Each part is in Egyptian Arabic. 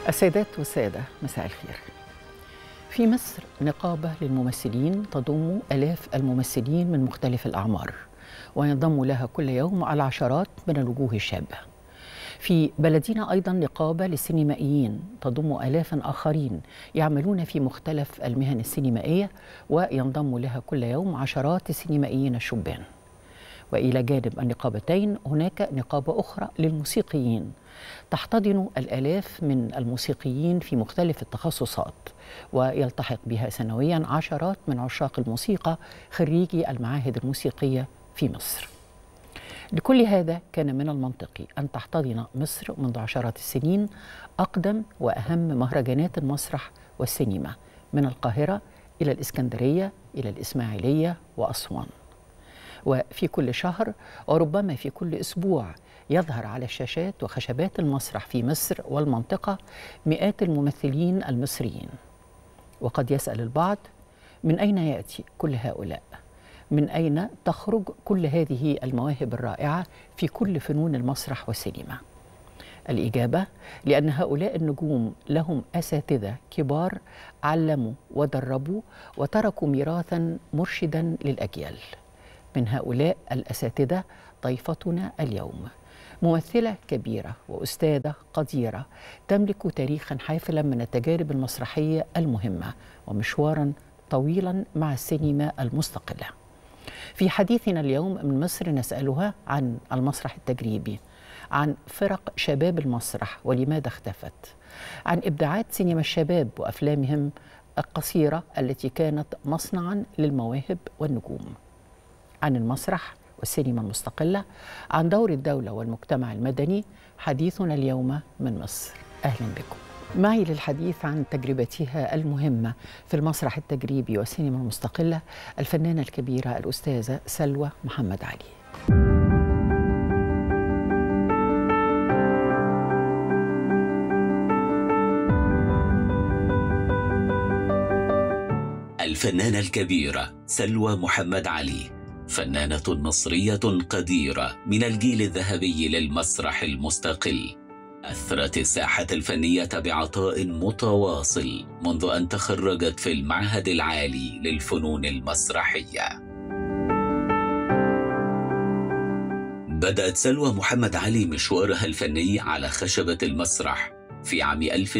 السيدات والسادة مساء الخير في مصر نقابة للممثلين تضم ألاف الممثلين من مختلف الأعمار وينضم لها كل يوم العشرات من الوجوه الشابة في بلدنا أيضا نقابة للسينمائيين تضم آلاف آخرين يعملون في مختلف المهن السينمائية وينضم لها كل يوم عشرات السينمائيين الشبان والى جانب النقابتين هناك نقابه اخرى للموسيقيين تحتضن الالاف من الموسيقيين في مختلف التخصصات ويلتحق بها سنويا عشرات من عشاق الموسيقى خريجي المعاهد الموسيقيه في مصر لكل هذا كان من المنطقي ان تحتضن مصر منذ عشرات السنين اقدم واهم مهرجانات المسرح والسينما من القاهره الى الاسكندريه الى الاسماعيليه واسوان وفي كل شهر وربما في كل اسبوع يظهر على الشاشات وخشبات المسرح في مصر والمنطقه مئات الممثلين المصريين وقد يسال البعض من اين ياتي كل هؤلاء من اين تخرج كل هذه المواهب الرائعه في كل فنون المسرح والسينما الاجابه لان هؤلاء النجوم لهم اساتذه كبار علموا ودربوا وتركوا ميراثا مرشدا للاجيال من هؤلاء الاساتذه ضيفتنا اليوم ممثله كبيره واستاذه قديره تملك تاريخا حافلا من التجارب المسرحيه المهمه ومشوارا طويلا مع السينما المستقله في حديثنا اليوم من مصر نسالها عن المسرح التجريبي عن فرق شباب المسرح ولماذا اختفت عن ابداعات سينما الشباب وافلامهم القصيره التي كانت مصنعا للمواهب والنجوم عن المسرح والسينما المستقلة عن دور الدولة والمجتمع المدني حديثنا اليوم من مصر أهلا بكم معي للحديث عن تجربتها المهمة في المسرح التجريبي والسينما المستقلة الفنانة الكبيرة الأستاذة سلوى محمد علي الفنانة الكبيرة سلوى محمد علي فنانة مصرية قديرة من الجيل الذهبي للمسرح المستقل أثرت الساحة الفنية بعطاء متواصل منذ أن تخرجت في المعهد العالي للفنون المسرحية بدأت سلوى محمد علي مشوارها الفني على خشبة المسرح في عام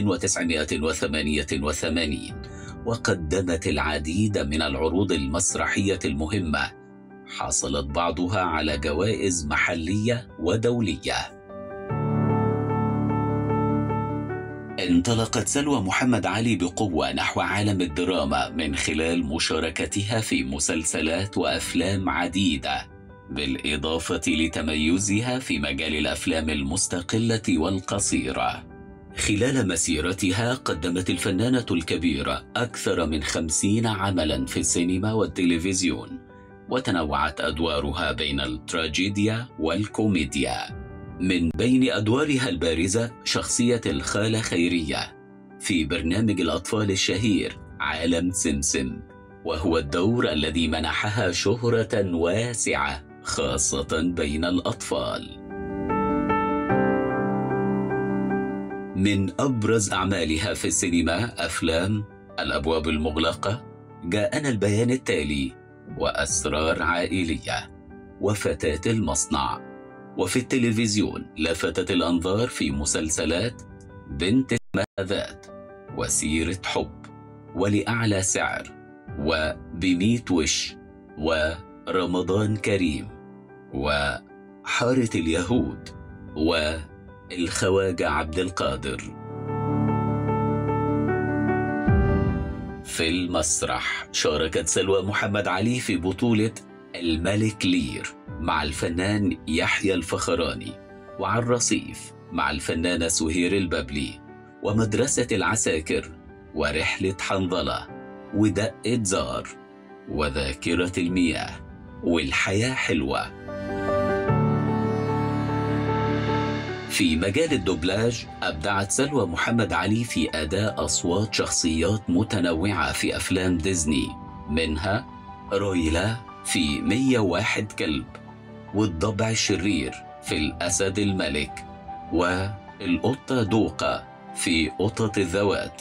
1988 وقدمت العديد من العروض المسرحية المهمة حصلت بعضها على جوائز محليه ودوليه انطلقت سلوى محمد علي بقوه نحو عالم الدراما من خلال مشاركتها في مسلسلات وافلام عديده بالاضافه لتميزها في مجال الافلام المستقله والقصيره خلال مسيرتها قدمت الفنانه الكبيره اكثر من خمسين عملا في السينما والتلفزيون وتنوعت ادوارها بين التراجيديا والكوميديا من بين ادوارها البارزه شخصيه الخاله خيريه في برنامج الاطفال الشهير عالم سمسم وهو الدور الذي منحها شهره واسعه خاصه بين الاطفال من ابرز اعمالها في السينما افلام الابواب المغلقه جاءنا البيان التالي واسرار عائليه وفتاه المصنع وفي التلفزيون لفتت الانظار في مسلسلات بنت ذات وسيره حب ولاعلى سعر وبميت وش ورمضان كريم وحاره اليهود والخواجه عبد القادر في المسرح شاركت سلوى محمد علي في بطولة الملك لير مع الفنان يحيى الفخراني وعلى الرصيف مع الفنانة سهير الببلي ومدرسة العساكر ورحلة حنظلة ودقة زار وذاكرة المياه والحياة حلوة في مجال الدوبلاج أبدعت سلوى محمد علي في أداء أصوات شخصيات متنوعة في أفلام ديزني منها رويلا في 101 كلب والضبع الشرير في الأسد الملك والقطة دوقة في قطط الذوات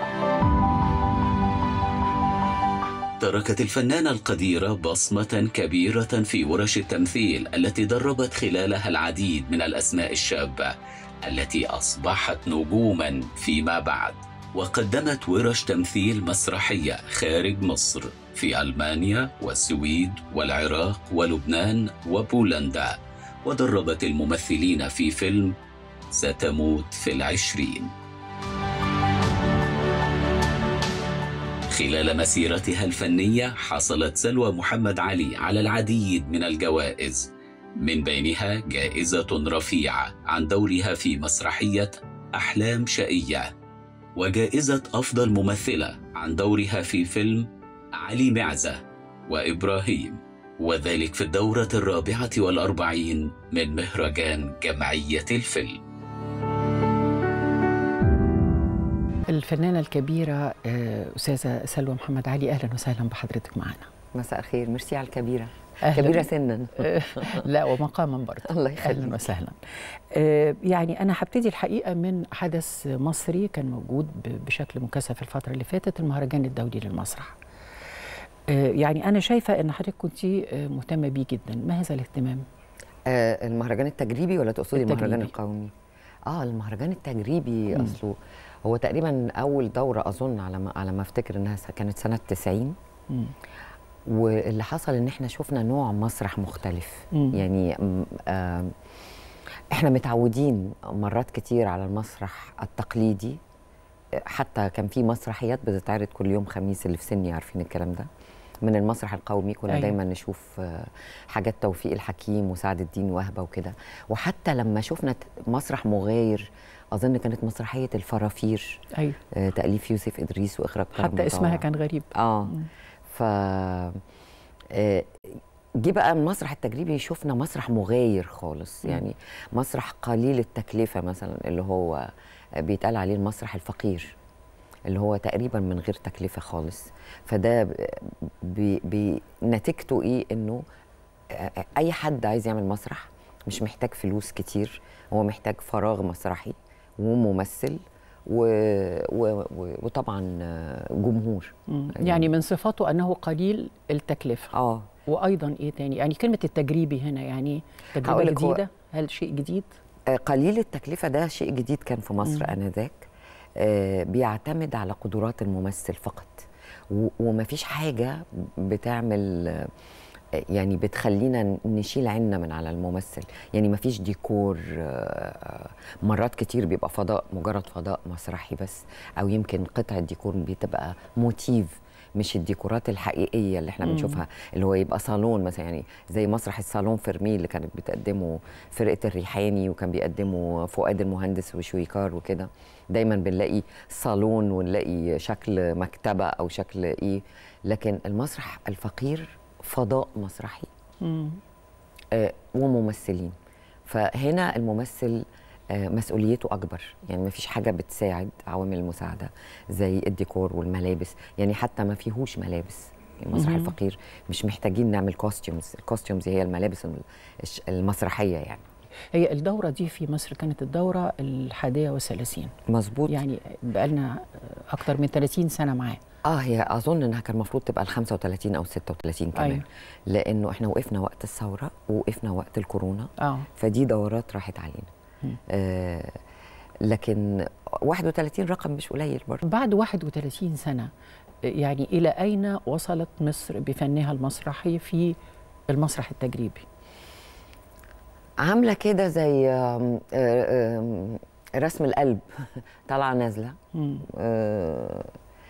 تركت الفنانة القديرة بصمة كبيرة في ورش التمثيل التي دربت خلالها العديد من الأسماء الشابة التي أصبحت نجوما فيما بعد وقدمت ورش تمثيل مسرحية خارج مصر في ألمانيا والسويد والعراق ولبنان وبولندا ودربت الممثلين في فيلم ستموت في العشرين خلال مسيرتها الفنية حصلت سلوى محمد علي على العديد من الجوائز من بينها جائزة رفيعة عن دورها في مسرحية أحلام شقية وجائزة أفضل ممثلة عن دورها في فيلم علي معزة وإبراهيم وذلك في الدورة الرابعة والأربعين من مهرجان جمعية الفيلم الفنانة الكبيرة آه، أستاذة سلوى محمد علي أهلا وسهلا بحضرتك معنا مساء الخير ميرسي على الكبيرة أهلاً. كبيرة سنا آه، لا ومقاما برضه الله اهلا يخليك وسهلا آه، يعني انا هبتدي الحقيقه من حدث مصري كان موجود ب- بشكل مكثف الفتره اللي فاتت المهرجان الدولي للمسرح آه، يعني انا شايفه ان حضرتك كنت مهتمه بيه جدا ما هذا الاهتمام آه المهرجان التجريبي ولا تقصدي المهرجان التجريبي. القومي؟ اه المهرجان التجريبي مم. اصله هو تقريبا اول دورة اظن على ما على ما افتكر انها س- كانت سنة 90 مم. واللي حصل ان احنا شفنا نوع مسرح مختلف مم. يعني م- آه احنا متعودين مرات كتير على المسرح التقليدي آه، حتى كان في مسرحيات بتتعرض كل يوم خميس اللي في سني عارفين الكلام ده من المسرح القومي كنا أيوة. أيوة. دايما نشوف آه، حاجات توفيق الحكيم وسعد الدين وهبه وكده وحتى لما شفنا ت- مسرح مغاير اظن كانت مسرحيه الفرافير ايوه آه، تاليف يوسف ادريس واخراج كرم حتى اسمها مطاوع. كان غريب اه مم. ف آه، جه بقى المسرح التجريبي شفنا مسرح مغاير خالص مم. يعني مسرح قليل التكلفه مثلا اللي هو بيتقال عليه المسرح الفقير اللي هو تقريبا من غير تكلفه خالص فده ب- بي بي نتيجته ايه انه آه، اي حد عايز يعمل مسرح مش محتاج فلوس كتير هو محتاج فراغ مسرحي وممثل و... و... و... وطبعا آه، جمهور مم. يعني من صفاته انه قليل التكلفه اه وايضا ايه تاني يعني كلمه التجريبي هنا يعني تجربه هقولك هو- جديده هل شيء جديد آه، قليل التكلفة ده شيء جديد كان في مصر مم. آنذاك آه، بيعتمد على قدرات الممثل فقط و- ومفيش حاجة بتعمل آه، يعني بتخلينا نشيل عنا من على الممثل يعني مفيش ديكور آه، مرات كتير بيبقى فضاء مجرد فضاء مسرحي بس او يمكن قطعة ديكور بتبقى موتيف مش الديكورات الحقيقيه اللي احنا مم. بنشوفها اللي هو يبقى صالون مثلا يعني زي مسرح الصالون فيرمي اللي كانت بتقدمه فرقه الريحاني وكان بيقدمه فؤاد المهندس وشويكار وكده دايما بنلاقي صالون ونلاقي شكل مكتبه او شكل ايه لكن المسرح الفقير فضاء مسرحي مم. آه، وممثلين فهنا الممثل آه، مسؤوليته اكبر يعني ما فيش حاجه بتساعد عوامل المساعده زي الديكور والملابس يعني حتى ما فيهوش ملابس المسرح مهم. الفقير مش محتاجين نعمل كوستيومز الكوستيومز هي الملابس الم- الش- المسرحيه يعني هي الدورة دي في مصر كانت الدورة الحادية والثلاثين مظبوط يعني بقالنا أكتر من 30 سنة معاه اه هي اظن انها كان المفروض تبقى ال 35 او 36 كمان أيوة. أيوه. لانه احنا وقفنا وقت الثوره ووقفنا وقت الكورونا اه فدي دورات راحت علينا مم. آه لكن 31 رقم مش قليل برضه بعد 31 سنة يعني إلى أين وصلت مصر بفنها المسرحي في المسرح التجريبي؟ عامله كده زي آم، آه، آم، رسم القلب طالعه نازله مم. آه،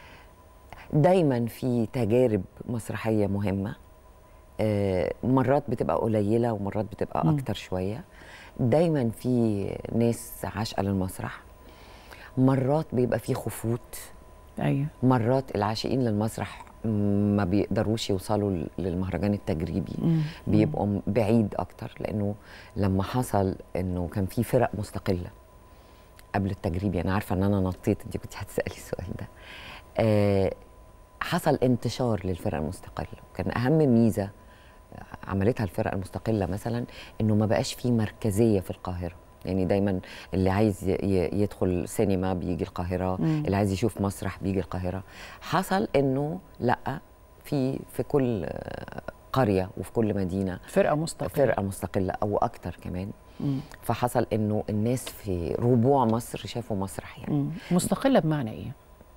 دايما في تجارب مسرحيه مهمه آه، مرات بتبقى قليله ومرات بتبقى مم. اكتر شويه دايما في ناس عاشقه للمسرح مرات بيبقى في خفوت أيوه مرات العاشقين للمسرح ما بيقدروش يوصلوا للمهرجان التجريبي مم. بيبقوا م- بعيد اكتر لانه لما حصل انه كان في فرق مستقله قبل التجريبي انا عارفه ان انا نطيت انت كنت هتسالي السؤال ده آه حصل انتشار للفرق المستقله وكان اهم ميزه عملتها الفرق المستقله مثلا انه ما بقاش في مركزيه في القاهره يعني دايما اللي عايز ي- ي- يدخل سينما بيجي القاهره مم. اللي عايز يشوف مسرح بيجي القاهره حصل انه لا في في كل آه، قريه وفي كل مدينه فرقه مستقله فرقه مستقله او اكتر كمان مم. فحصل انه الناس في ربوع مصر شافوا مسرح يعني مم. مستقله بمعنى ايه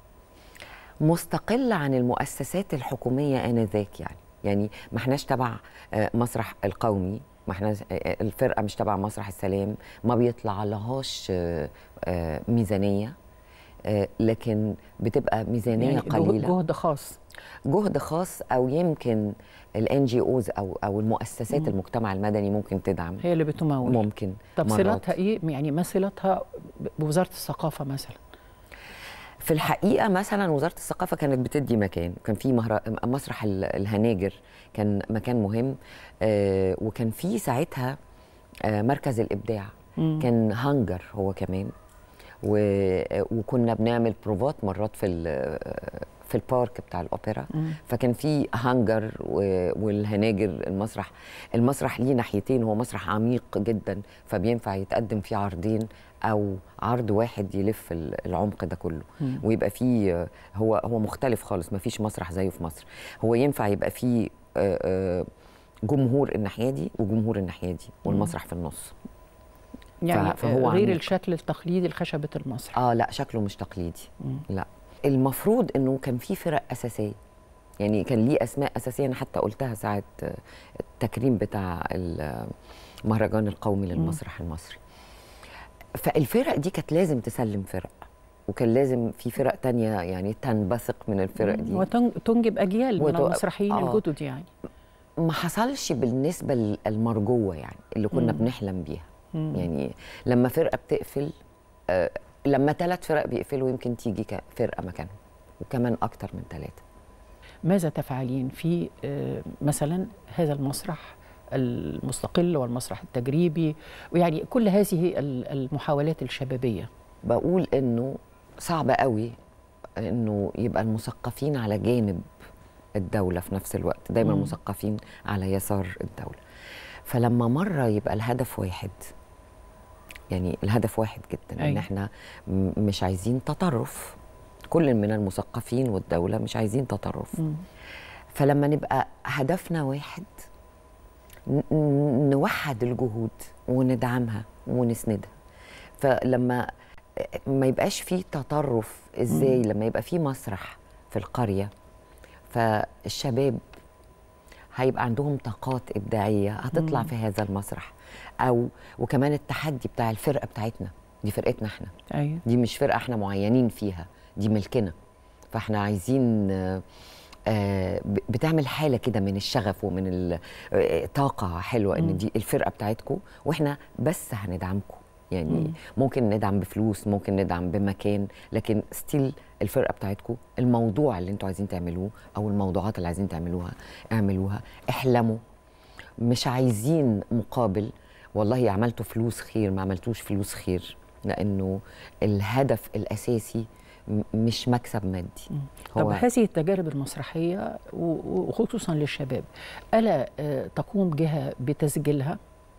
مستقله عن المؤسسات الحكوميه انذاك يعني يعني ما احناش تبع آه، مسرح القومي ما احنا الفرقه مش تبع مسرح السلام ما بيطلع لهاش آه، آه، ميزانيه آه، لكن بتبقى ميزانيه يعني قليله جهد خاص جهد خاص او يمكن الان جي اوز او او المؤسسات مم. المجتمع المدني ممكن تدعم هي اللي بتمول ممكن طب مرات. صلتها ايه يعني ما صلتها ب- بوزاره الثقافه مثلا في الحقيقه مثلا وزاره الثقافه كانت بتدي مكان كان في مهر... مسرح ال- الهناجر كان مكان مهم آه وكان في ساعتها آه مركز الابداع مم. كان هانجر هو كمان و... وكنا بنعمل بروفات مرات في ال... في البارك بتاع الاوبرا مم. فكان في هانجر و- والهناجر المسرح المسرح ليه ناحيتين هو مسرح عميق جدا فبينفع يتقدم فيه عرضين او عرض واحد يلف ال- العمق ده كله مم. ويبقى فيه هو هو مختلف خالص ما فيش مسرح زيه في مصر هو ينفع يبقى فيه آه، آه، جمهور الناحيه دي وجمهور الناحيه دي والمسرح في النص يعني فهو غير عميق. الشكل التقليدي لخشبه المسرح اه لا شكله مش تقليدي مم. لا المفروض انه كان في فرق اساسيه يعني كان ليه اسماء اساسيه انا حتى قلتها ساعه آه، التكريم بتاع المهرجان القومي للمسرح المصري فالفرق دي كانت لازم تسلم فرق وكان لازم في فرق تانية يعني تنبثق من الفرق دي وتنجب اجيال من وت- المسرحيين آه. الجدد يعني ما حصلش بالنسبه المرجوه يعني اللي كنا مم. بنحلم بيها مم. يعني لما فرقه بتقفل آه، لما ثلاث فرق بيقفلوا يمكن تيجي ك- فرقه مكانهم وكمان اكتر من ثلاثه ماذا تفعلين في آه، مثلا هذا المسرح المستقل والمسرح التجريبي ويعني كل هذه ال- المحاولات الشبابيه بقول انه صعب قوي انه يبقى المثقفين على جانب الدولة في نفس الوقت دايما مم. المثقفين على يسار الدولة فلما مرة يبقى الهدف واحد يعني الهدف واحد جدا ان أيوة. احنا م- مش عايزين تطرف كل من المثقفين والدولة مش عايزين تطرف مم. فلما نبقى هدفنا واحد ن- ن- نوحد الجهود وندعمها ونسندها فلما ما يبقاش فيه تطرف ازاي مم. لما يبقى فيه مسرح في القرية فالشباب هيبقى عندهم طاقات إبداعية هتطلع مم. في هذا المسرح أو وكمان التحدي بتاع الفرقة بتاعتنا دي فرقتنا احنا ايوه دي مش فرقه احنا معينين فيها دي ملكنا فاحنا عايزين آه، آه، ب- بتعمل حاله كده من الشغف ومن ال- آه، طاقه حلوه مم. ان دي الفرقه بتاعتكم واحنا بس هندعمكم يعني مم. ممكن ندعم بفلوس ممكن ندعم بمكان لكن ستيل الفرقه بتاعتكم الموضوع اللي انتوا عايزين تعملوه او الموضوعات اللي عايزين تعملوها اعملوها احلموا مش عايزين مقابل والله عملتوا فلوس خير ما عملتوش فلوس خير لانه الهدف الاساسي م- مش مكسب مادي طب هو هذه التجارب المسرحيه و- وخصوصا للشباب الا آه، تقوم جهه بتسجيلها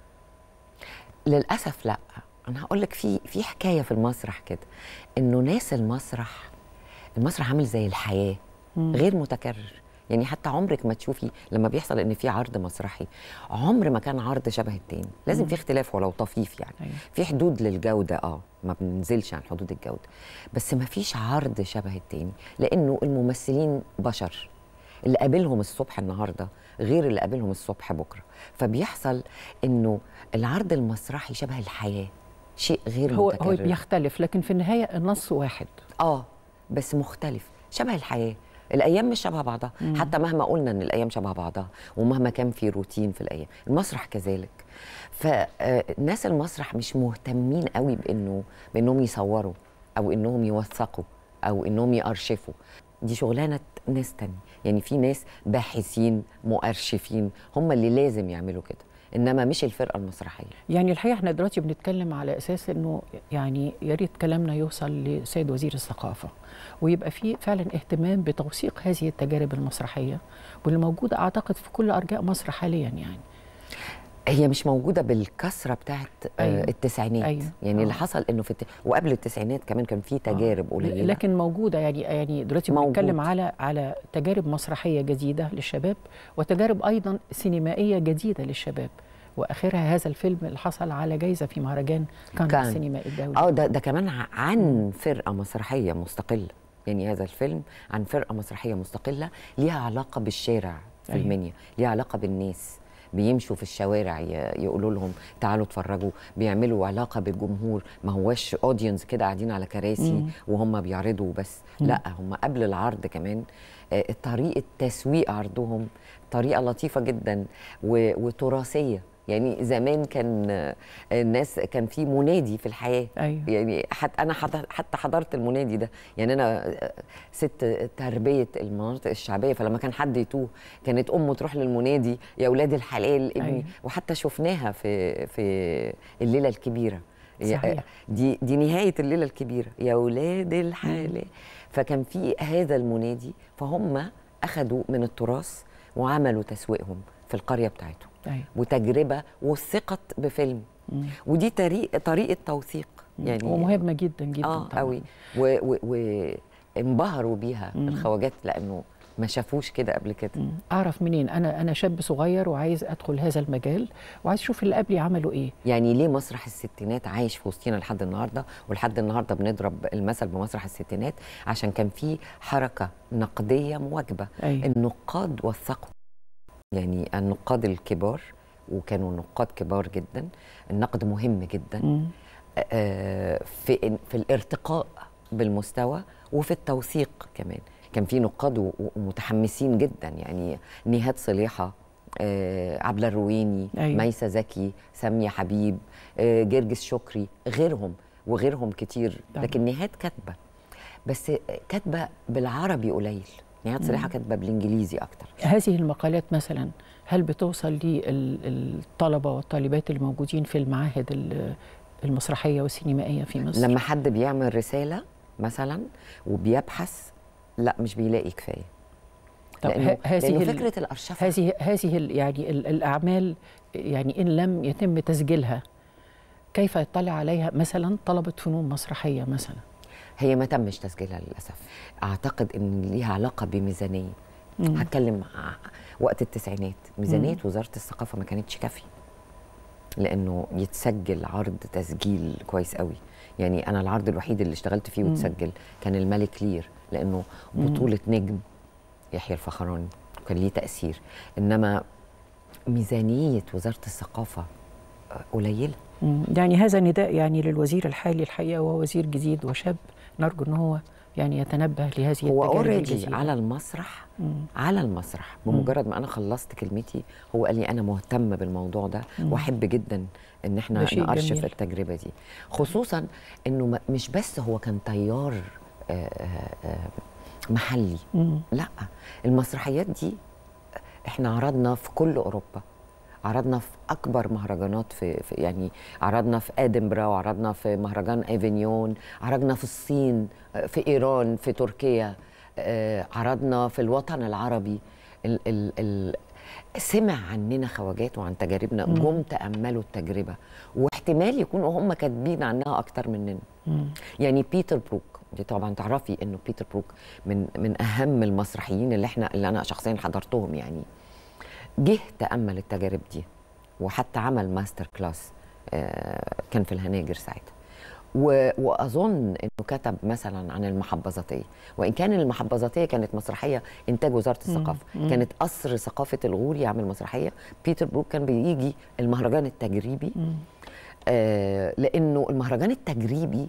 للاسف لا انا هقول لك في في حكايه في المسرح كده انه ناس المسرح المسرح عامل زي الحياه مم. غير متكرر يعني حتى عمرك ما تشوفي لما بيحصل ان في عرض مسرحي عمر ما كان عرض شبه التاني لازم في اختلاف ولو طفيف يعني أيوة. في حدود للجوده اه ما بننزلش عن حدود الجوده بس ما فيش عرض شبه التاني لانه الممثلين بشر اللي قابلهم الصبح النهارده غير اللي قابلهم الصبح بكره فبيحصل انه العرض المسرحي شبه الحياه شيء غير هو متكرر هو بيختلف لكن في النهايه النص واحد اه بس مختلف شبه الحياه الايام مش شبه بعضها مم. حتى مهما قلنا ان الايام شبه بعضها ومهما كان في روتين في الايام المسرح كذلك فناس المسرح مش مهتمين قوي بانه بانهم يصوروا او انهم يوثقوا او انهم يارشفوا دي شغلانه ناس تانية يعني في ناس باحثين مؤرشفين هم اللي لازم يعملوا كده انما مش الفرقه المسرحيه يعني الحقيقه احنا دلوقتي بنتكلم على اساس انه يعني يا ريت كلامنا يوصل لسيد وزير الثقافه ويبقى في فعلا اهتمام بتوثيق هذه التجارب المسرحيه واللي موجوده اعتقد في كل ارجاء مصر حاليا يعني هي مش موجوده بالكثره بتاعت أيوة. أيوة. التسعينات أيوة. أيوة. يعني آه. اللي حصل انه في الت... وقبل التسعينات كمان كان في تجارب قليله لكن موجوده يعني يعني دلوقتي موجود. بنتكلم على على تجارب مسرحيه جديده للشباب وتجارب ايضا سينمائيه جديده للشباب واخرها هذا الفيلم اللي حصل على جائزه في مهرجان كان كان. السينمائي الدولي اه ده ده كمان ع- عن فرقه مسرحيه مستقله يعني هذا الفيلم عن فرقه مسرحيه مستقله ليها علاقه بالشارع في أيوة. المنيا ليها علاقه بالناس بيمشوا في الشوارع ي- يقولوا لهم تعالوا اتفرجوا بيعملوا علاقه بالجمهور ما هواش اودينس كده قاعدين على كراسي مم. وهم بيعرضوا بس لا هم قبل العرض كمان آه، طريقه تسويق عرضهم طريقه لطيفه جدا و- وتراثيه يعني زمان كان آه، الناس كان في منادي في الحياه ايوه يعني حتى انا حضر حتى حضرت المنادي ده يعني انا ست تربيه المناطق الشعبيه فلما كان حد يتوه كانت امه تروح للمنادي يا اولاد الحلال ابني أيوة. وحتى شفناها في في الليله الكبيره يا- صحيح. دي دي نهايه الليله الكبيره يا اولاد الحلال فكان في هذا المنادي فهم اخذوا من التراث وعملوا تسويقهم في القريه بتاعتهم ايوه وتجربه وثقت بفيلم مم. ودي طريق طريقه توثيق يعني ومهمه جدا جدا اه طبعاً. قوي وانبهروا بيها مم. الخواجات لانه ما شافوش كده قبل كده مم. اعرف منين انا انا شاب صغير وعايز ادخل هذا المجال وعايز اشوف اللي قبلي عملوا ايه يعني ليه مسرح الستينات عايش في وسطينا لحد النهارده ولحد النهارده بنضرب المثل بمسرح الستينات عشان كان في حركه نقديه مواكبه ايوه النقاد وثقوا يعني النقاد الكبار وكانوا نقاد كبار جدا النقد مهم جدا مم. آه، في في الارتقاء بالمستوى وفي التوثيق كمان كان في نقاد و- ومتحمسين جدا يعني نهاد صليحه آه، عبلة الرويني أيوة. ميسة زكي سامية حبيب آه، جرجس شكري غيرهم وغيرهم كتير طبعا. لكن نهاد كاتبة بس كاتبة بالعربي قليل نهاد صليحة كاتبة بالإنجليزي أكتر هذه المقالات مثلا هل بتوصل للطلبه والطالبات الموجودين في المعاهد ال- المسرحيه والسينمائيه في مصر لما حد بيعمل رسالة مثلا وبيبحث لا مش بيلاقي كفاية طب لأنه, ه- هذه لأنه ال- فكرة الأرشفة هذه هذه ال- يعني ال- الاعمال يعني ان لم يتم تسجيلها كيف يطلع عليها مثلا طلبه فنون مسرحيه مثلا هي ما تمش تسجيلها للأسف أعتقد إن ليها علاقة بميزانية مم. هتكلم ع- وقت التسعينات ميزانية مم. وزارة الثقافة ما كانتش كافية لأنه يتسجل عرض تسجيل كويس قوي يعني أنا العرض الوحيد اللي اشتغلت فيه مم. وتسجل كان الملك لير لأنه مم. بطولة نجم يحيى الفخراني كان ليه تأثير إنما ميزانية وزارة الثقافة آه، قليلة مم. يعني هذا نداء يعني للوزير الحالي الحقيقه وهو وزير جديد وشاب نرجو ان هو يعني يتنبه لهذه هو التجارب اوريدي الجديدة. على المسرح مم. على المسرح بمجرد ما انا خلصت كلمتي هو قال لي انا مهتم بالموضوع ده مم. واحب جدا ان احنا ده شيء نارشف جميل. التجربه دي خصوصا انه ما- مش بس هو كان تيار آه، آه، آه، محلي مم. لا المسرحيات دي احنا عرضنا في كل اوروبا عرضنا في اكبر مهرجانات في, في يعني عرضنا في ادنبرا وعرضنا في مهرجان افينيون عرضنا في الصين آه، في ايران في تركيا آه، عرضنا في الوطن العربي ال ال ال سمع عننا خواجات وعن تجاربنا مم. جم تاملوا التجربه واحتمال يكونوا هم كاتبين عنها اكتر مننا مم. يعني بيتر بروك دي طبعا تعرفي انه بيتر بروك من من اهم المسرحيين اللي احنا اللي انا شخصيا حضرتهم يعني جه تامل التجارب دي وحتى عمل ماستر كلاس آه، كان في الهناجر ساعتها و- واظن انه كتب مثلا عن المحبذاتيه وان كان المحبذاتيه كانت مسرحيه انتاج وزاره الثقافه مم. كانت قصر ثقافه الغور يعمل مسرحيه بيتر بروك كان بيجي المهرجان التجريبي مم. آه، لانه المهرجان التجريبي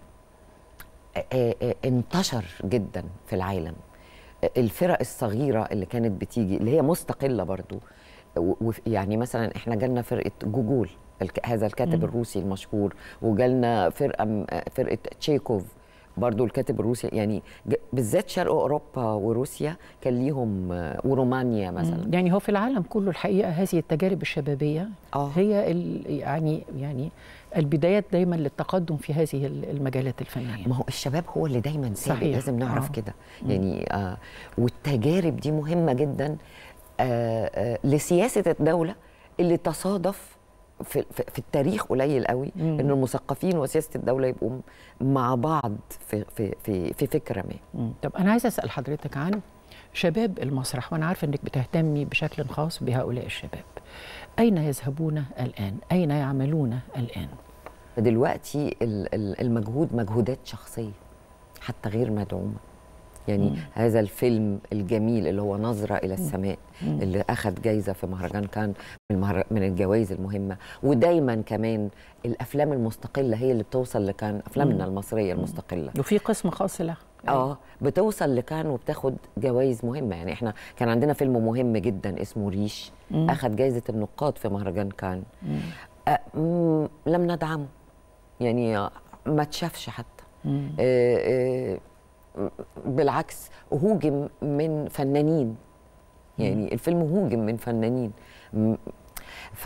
آه، آه، انتشر جدا في العالم آه، الفرق الصغيره اللي كانت بتيجي اللي هي مستقله برضو و- و- يعني مثلا احنا جالنا فرقه جوجول الك- هذا الكاتب مم. الروسي المشهور وجالنا فرقه م- آه، فرقه تشيكوف برضو الكاتب الروسي يعني ج- بالذات شرق اوروبا وروسيا كان ليهم آه، ورومانيا مثلا مم. يعني هو في العالم كله الحقيقه هذه التجارب الشبابيه اه هي ال- يعني يعني البدايات دايما للتقدم في هذه ال- المجالات الفنيه ما هو الشباب هو اللي دايما سابق صحيح. لازم نعرف آه. كده مم. يعني آه والتجارب دي مهمه جدا آه آه لسياسه الدوله اللي تصادف في, في, في التاريخ قليل قوي مم. ان المثقفين وسياسه الدوله يبقوا م- مع بعض في في في, في فكره ما مم. طب انا عايزه اسال حضرتك عن شباب المسرح وانا عارفه انك بتهتمي بشكل خاص بهؤلاء الشباب اين يذهبون الان اين يعملون الان دلوقتي ال- ال- المجهود مجهودات شخصيه حتى غير مدعومه يعني مم. هذا الفيلم الجميل اللي هو نظره الى السماء مم. اللي اخذ جايزه في مهرجان كان من المهر... من الجوائز المهمه ودايما كمان الافلام المستقله هي اللي بتوصل لكان افلامنا المصريه المستقله وفي قسم خاص لها اه بتوصل لكان وبتاخد جوائز مهمه يعني احنا كان عندنا فيلم مهم جدا اسمه ريش مم. اخذ جائزه النقاد في مهرجان كان مم. آه مم، لم ندعمه يعني آه، ما تشافش حتى مم. آه آه بالعكس هوجم من فنانين يعني الفيلم هوجم من فنانين م- ف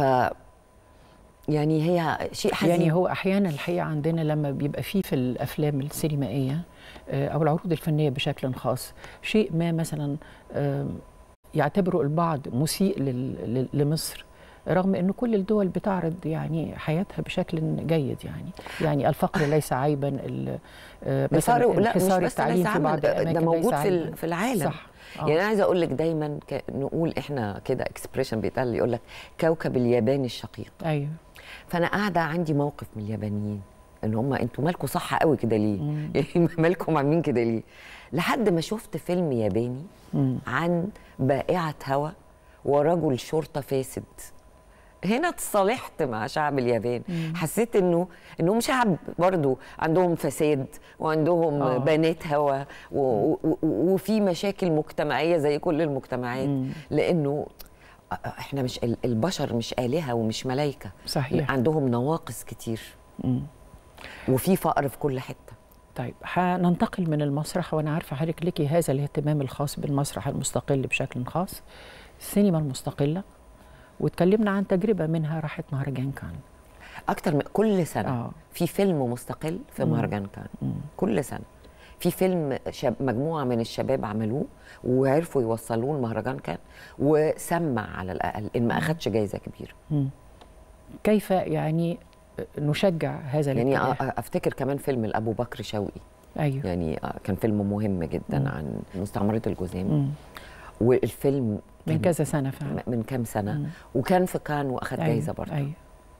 يعني هي شيء حزين يعني هو احيانا الحقيقه عندنا لما بيبقى فيه في الافلام السينمائيه آه، او العروض الفنيه بشكل خاص شيء ما مثلا آم، يعتبره البعض مسيء لل- لل- لمصر رغم ان كل الدول بتعرض يعني حياتها بشكل جيد يعني يعني الفقر ليس عيبا ال- آه، مثلا الفقر لا مش انحسار بس التعليم ليس في عمل، بعض ده, الاماكن ده ليس موجود في, عيباً. ال- في العالم صح آه. يعني انا عايزه اقول لك دايما ك- نقول احنا كده اكسبريشن بيتقال يقول لك كوكب اليابان الشقيق ايوه فانا قاعده عندي موقف من اليابانيين ان هم انتوا مالكم صح قوي كده ليه مم. يعني مالكم عاملين كده ليه لحد ما شفت فيلم ياباني مم. عن بائعه هوا ورجل شرطه فاسد هنا اتصالحت مع شعب اليابان حسيت انه انهم شعب برضو عندهم فساد وعندهم آه. آه. بنات هوا و- و- و- وفي مشاكل مجتمعيه زي كل المجتمعات مم. لانه احنا مش ال- البشر مش آلهة ومش ملايكة صحيح عندهم نواقص كتير مم. وفي فقر في كل حتة طيب هننتقل من المسرح وانا عارفه حضرتك ليكي هذا الاهتمام الخاص بالمسرح المستقل بشكل خاص السينما المستقله واتكلمنا عن تجربه منها راحت مهرجان كان أكتر من كل سنة آه. في فيلم مستقل في مم. مهرجان كان مم. كل سنة في فيلم شاب مجموعة من الشباب عملوه وعرفوا يوصلوه المهرجان كان وسمع على الأقل إن ما أخدش جايزة كبيرة مم. كيف يعني نشجع هذا يعني الاتجاه أ- أفتكر كمان فيلم الأبو بكر شوقي ايوه يعني آه، كان فيلم مهم جدا مم. عن مستعمرة الجزام مم. والفيلم من كان كذا سنه فعلا من كام سنة مم. وكان في كان وأخد أيوة، جايزة برضه ايوه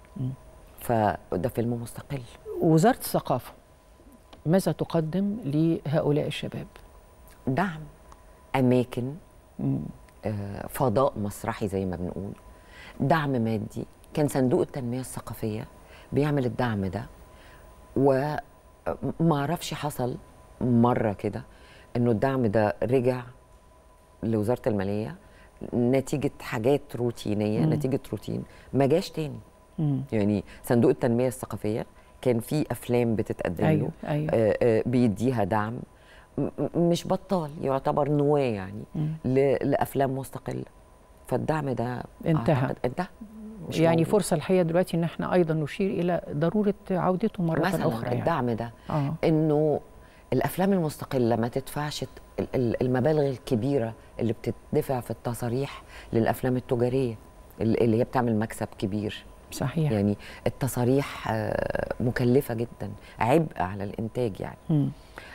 فده فيلم مستقل وزاره الثقافه ماذا تقدم لهؤلاء الشباب دعم اماكن مم. آه، فضاء مسرحي زي ما بنقول دعم مادي كان صندوق التنميه الثقافيه بيعمل الدعم ده وما اعرفش حصل مره كده انه الدعم ده رجع لوزاره الماليه نتيجه حاجات روتينيه مم. نتيجه روتين ما جاش تاني مم. يعني صندوق التنميه الثقافيه كان في افلام بتتقدم له ايوه ايوه آه، آه، بيديها دعم م- م- مش بطال يعتبر نواه يعني مم. ل- لافلام مستقله فالدعم ده انتهى. أعتقد انتهى مش يعني موجود. فرصه الحقيقه دلوقتي ان احنا ايضا نشير الى ضروره عودته مره مثلا اخرى يعني. الدعم ده اه انه الافلام المستقله ما تدفعش ال- ال- المبالغ الكبيره اللي بتدفع في التصاريح للافلام التجاريه اللي اللي هي بتعمل مكسب كبير صحيح يعني التصاريح آه، مكلفه جدا عبء على الانتاج يعني مم.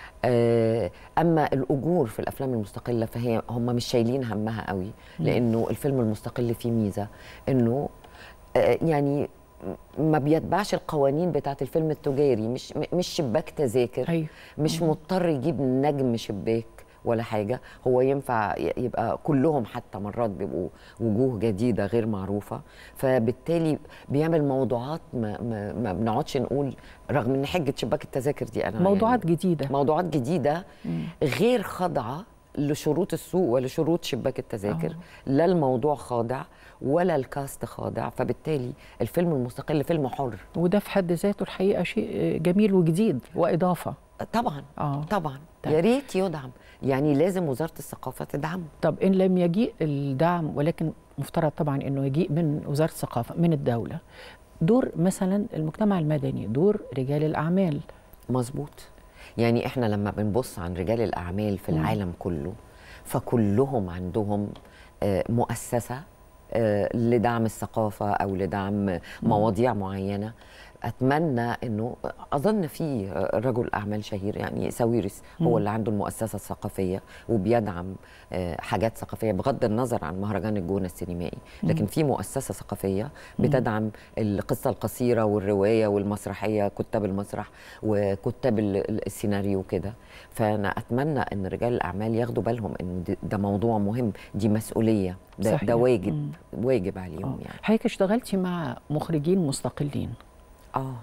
آه، اما الاجور في الافلام المستقله فهي هم مش شايلين همها قوي لانه الفيلم المستقل فيه ميزه انه آه، يعني ما بيتبعش القوانين بتاعه الفيلم التجاري مش م- مش شباك تذاكر ايوه مش مضطر يجيب نجم شباك ولا حاجه هو ينفع ي- يبقى كلهم حتى مرات بيبقوا وجوه جديده غير معروفه فبالتالي بيعمل موضوعات ما, ما, ما بنقعدش نقول رغم ان حجه شباك التذاكر دي انا موضوعات يعني جديده موضوعات جديده غير خاضعه لشروط السوق ولا شروط شباك التذاكر لا الموضوع خاضع ولا الكاست خاضع فبالتالي الفيلم المستقل فيلم حر وده في حد ذاته الحقيقه شيء جميل وجديد واضافه طبعا اه طبعا طيب. يا ريت يدعم يعني لازم وزاره الثقافه تدعمه طب ان لم يجيء الدعم ولكن مفترض طبعا انه يجيء من وزاره الثقافه من الدوله دور مثلا المجتمع المدني دور رجال الاعمال مظبوط يعني احنا لما بنبص عن رجال الاعمال في مم. العالم كله فكلهم عندهم آه، مؤسسه آه، لدعم الثقافه او لدعم مواضيع معينه اتمنى انه اظن في رجل اعمال شهير يعني ساويرس هو مم. اللي عنده المؤسسه الثقافيه وبيدعم آه، حاجات ثقافيه بغض النظر عن مهرجان الجونه السينمائي لكن في مؤسسه ثقافيه بتدعم القصه القصيره والروايه والمسرحيه كتاب المسرح وكتاب ال- ال- السيناريو كده فانا اتمنى ان رجال الاعمال ياخدوا بالهم ان ده- ده موضوع مهم دي مسؤوليه ده, صحيح. ده واجب مم. واجب عليهم آه. يعني حضرتك اشتغلتي مع مخرجين مستقلين اه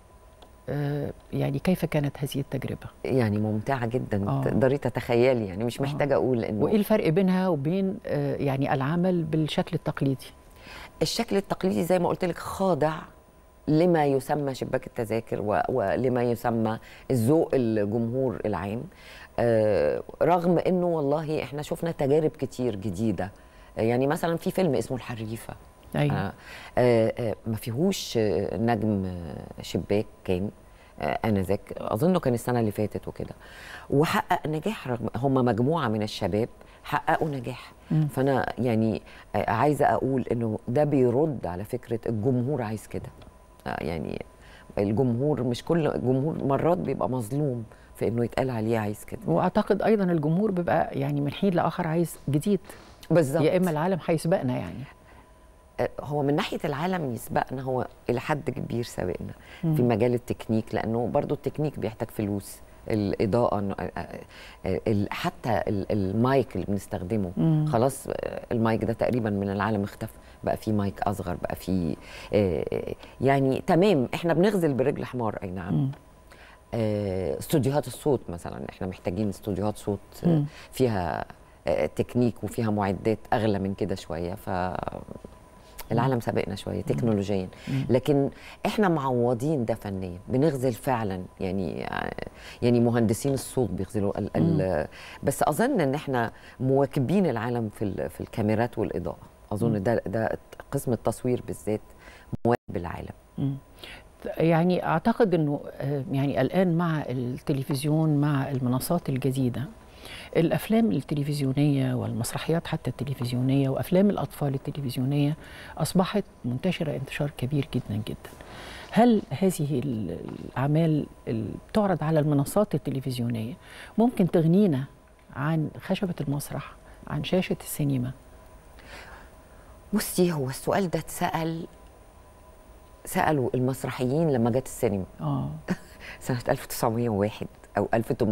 آه، يعني كيف كانت هذه التجربة؟ يعني ممتعه جدا آه. تقدري تتخيلي يعني مش آه. محتاجه اقول انه وإيه الفرق بينها وبين آه، يعني العمل بالشكل التقليدي؟ الشكل التقليدي زي ما قلت لك خاضع لما يسمى شباك التذاكر و- ولما يسمى الذوق الجمهور العام آه، رغم انه والله احنا شفنا تجارب كتير جديده يعني مثلا في فيلم اسمه الحريفه أيوة. آه، آه، آه، ما فيهوش آه، نجم آه، شباك كان آه، انذاك اظنه كان السنه اللي فاتت وكده وحقق نجاح رغم هم مجموعه من الشباب حققوا نجاح مم. فانا يعني آه، عايزه اقول انه ده بيرد على فكره الجمهور عايز كده آه، يعني الجمهور مش كل الجمهور مرات بيبقى مظلوم في انه يتقال عليه عايز كده واعتقد ايضا الجمهور بيبقى يعني من حين لاخر عايز جديد بالظبط يا اما العالم هيسبقنا يعني آه، هو من ناحيه العالم يسبقنا هو الى حد كبير سابقنا مم. في مجال التكنيك لانه برضو التكنيك بيحتاج فلوس الاضاءه إنه- آه، آه، ال- حتى ال- المايك اللي بنستخدمه مم. خلاص آه، المايك ده تقريبا من العالم اختفى بقى في مايك اصغر بقى في آه، آه، يعني تمام احنا بنغزل برجل حمار اي نعم مم. آه، استوديوهات الصوت مثلا احنا محتاجين استوديوهات صوت آه، مم. فيها آه، تكنيك وفيها معدات اغلى من كده شويه ف العالم سابقنا شويه تكنولوجيا لكن احنا معوضين ده فنيا بنغزل فعلا يعني يعني مهندسين الصوت بيغزلوا ال ال بس اظن ان احنا مواكبين العالم في ال- في الكاميرات والاضاءه اظن ده ده قسم التصوير بالذات مواكب العالم مم. يعني اعتقد انه آه، يعني الان مع التلفزيون مع المنصات الجديده الافلام التلفزيونيه والمسرحيات حتى التلفزيونيه وافلام الاطفال التلفزيونيه اصبحت منتشره انتشار كبير جدا جدا هل هذه ال- الاعمال اللي بتعرض على المنصات التلفزيونيه ممكن تغنينا عن خشبه المسرح عن شاشه السينما بصي هو السؤال ده اتسال سالوا المسرحيين لما جت السينما اه سنة 1901 أو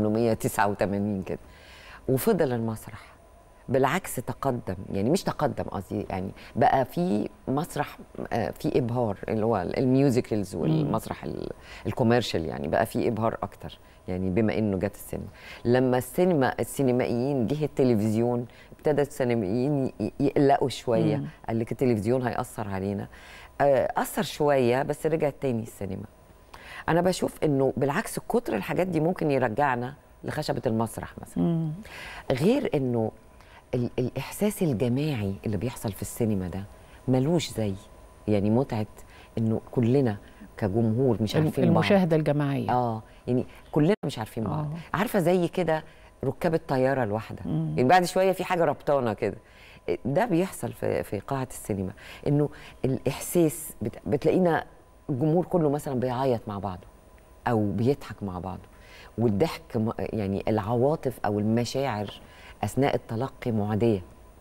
1889 كده وفضل المسرح بالعكس تقدم يعني مش تقدم قصدي يعني بقى في مسرح آه، في ابهار اللي هو الميوزيكلز والمسرح ال- الكوميرشال يعني بقى في ابهار اكتر يعني بما انه جت السينما لما السينما السينمائيين جه التلفزيون ابتدى السينمائيين ي- يقلقوا شويه مم. قال لك التلفزيون هيأثر علينا آه، أثر شويه بس رجعت تاني السينما انا بشوف انه بالعكس كتر الحاجات دي ممكن يرجعنا لخشبه المسرح مثلا مم. غير انه ال- الاحساس الجماعي اللي بيحصل في السينما ده ملوش زي يعني متعه انه كلنا كجمهور مش عارفين بعض المشاهده الجماعيه اه يعني كلنا مش عارفين بعض آه. عارفه زي كده ركاب الطياره الواحده مم. يعني بعد شويه في حاجه ربطانه كده ده بيحصل في في قاعه السينما انه الاحساس بت- بتلاقينا الجمهور كله مثلا بيعيط مع بعضه او بيضحك مع بعضه والضحك م- يعني العواطف او المشاعر اثناء التلقي معديه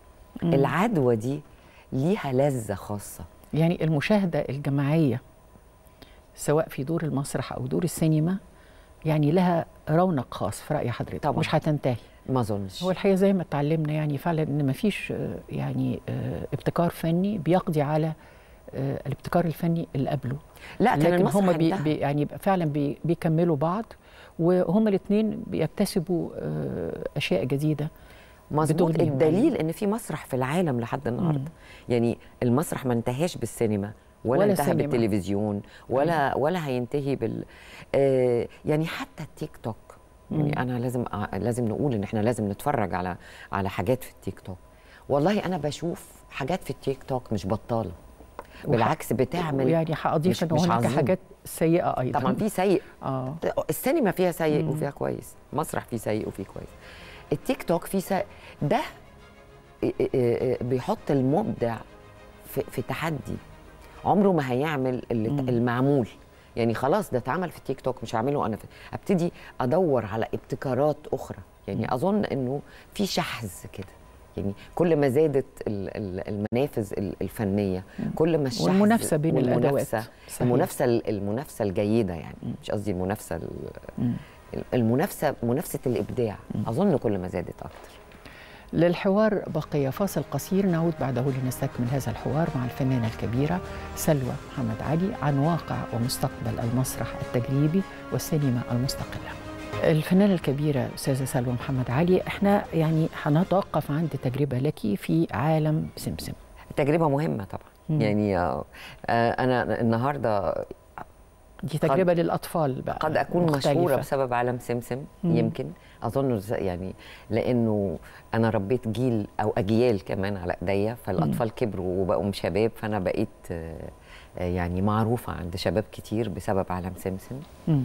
العدوى دي ليها لذه خاصه يعني المشاهدة الجماعية سواء في دور المسرح أو دور السينما يعني لها رونق خاص في رأي حضرتك طبعاً. مش هتنتهي ما اظنش هو الحقيقة زي ما اتعلمنا يعني فعلا إن مفيش آه، يعني آه، ابتكار فني بيقضي على آه، الابتكار الفني اللي قبله لا كان لكن المسرح هم بي انتهى. بي يعني فعلا بي بيكملوا بعض وهم الاثنين بيكتسبوا آه، أشياء جديدة مظبوط بتغنيهم. الدليل ان في مسرح في العالم لحد النهارده يعني المسرح ما انتهاش بالسينما ولا, ولا انتهى السينما. بالتلفزيون ولا ولا هينتهي بال آه يعني حتى التيك توك يعني انا لازم أ- لازم نقول ان احنا لازم نتفرج على على حاجات في التيك توك والله انا بشوف حاجات في التيك توك مش بطاله بالعكس بتعمل يعني هأضيف مش- إن مش هناك عظيم. حاجات سيئة أيضا طبعا في سيء آه السينما فيها سيء وفيها كويس مسرح فيه سيء وفيه كويس التيك توك فيه سيء ده إيه إيه إيه بيحط المبدع في, في تحدي عمره ما هيعمل اللي مم. المعمول يعني خلاص ده اتعمل في تيك توك مش هعمله انا في ابتدي ادور على ابتكارات اخرى يعني اظن انه في شحذ كده يعني كل ما زادت ال- ال- المنافذ ال- الفنيه كل ما الشحذ والمنافسة بين الأدوات. والمنافسة صحيح. المنافسه المنافسه الجيده يعني مش قصدي المنافسه ال- مم. المنافسه منافسه الابداع اظن كل ما زادت اكتر للحوار بقي فاصل قصير نعود بعده لنستكمل هذا الحوار مع الفنانة الكبيرة سلوى محمد علي عن واقع ومستقبل المسرح التجريبي والسينما المستقلة الفنانة الكبيرة أستاذة سلوى محمد علي احنا يعني هنتوقف عند تجربة لك في عالم سمسم تجربه مهمه طبعا مم. يعني آه، آه، انا النهارده دي تجربة للأطفال بقى قد اكون مختلفة. مشهوره بسبب عالم سمسم مم. يمكن اظن ز- يعني لانه انا ربيت جيل او اجيال كمان على ايديا فالاطفال كبروا وبقوا شباب فانا بقيت آه، آه، يعني معروفه عند شباب كتير بسبب عالم سمسم مم.